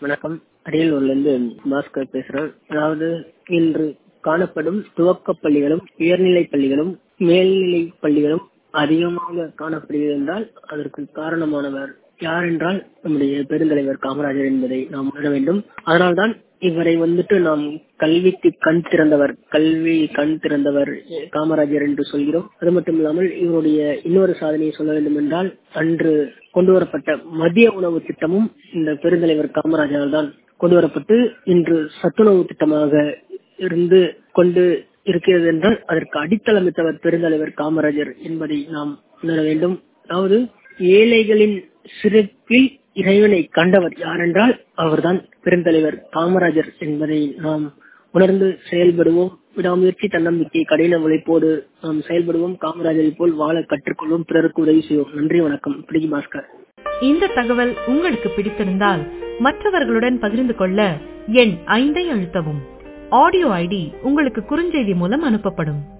வணக்கம் அரியலூர்லேருந்து பாஸ்கர் பேசுறேன் அதாவது இன்று காணப்படும் துவக்கப் பள்ளிகளும் உயர்நிலைப் பள்ளிகளும் மேல்நிலை பள்ளிகளும் அதிகமாக காணப்படுகிறது என்றால் அதற்கு காரணமானவர் யார் என்றால் நம்முடைய பெருந்தலைவர் காமராஜர் என்பதை நாம் உணர வேண்டும் அதனால்தான் இவரை வந்துட்டு நாம் கல்விக்கு கண் திறந்தவர் கல்வி கண் திறந்தவர் காமராஜர் என்று சொல்கிறோம் அது மட்டும் இல்லாமல் இவருடைய இன்னொரு சாதனையை சொல்ல வேண்டும் என்றால் அன்று கொண்டு வரப்பட்ட மதிய உணவு திட்டமும் இந்த பெருந்தலைவர் காமராஜரால் தான் கொண்டு வரப்பட்டு இன்று சத்துணவு திட்டமாக இருந்து கொண்டு இருக்கிறது என்றால் அதற்கு அடித்தளமிட்டவர் பெருந்தலைவர் காமராஜர் என்பதை நாம் உணர வேண்டும் அதாவது ஏழைகளின் சிறப்பில் இறைவனை கண்டவர் யாரென்றால் அவர்தான் பெருந்தலைவர் காமராஜர் என்பதை நாம் உணர்ந்து செயல்படுவோம் விடாமுயற்சி தன்னம்பிக்கை கடின உழைப்போடு நாம் செயல்படுவோம் காமராஜரை போல் வாழ கற்றுக்கொள்வோம் பிறருக்கு உதவி செய்வோம் நன்றி வணக்கம் பிடிகி பாஸ்கர் இந்த தகவல் உங்களுக்கு பிடித்திருந்தால் மற்றவர்களுடன் பகிர்ந்து கொள்ள எண் ஐந்தை அழுத்தவும் ஆடியோ ஐடி உங்களுக்கு குறுஞ்செய்தி மூலம் அனுப்பப்படும்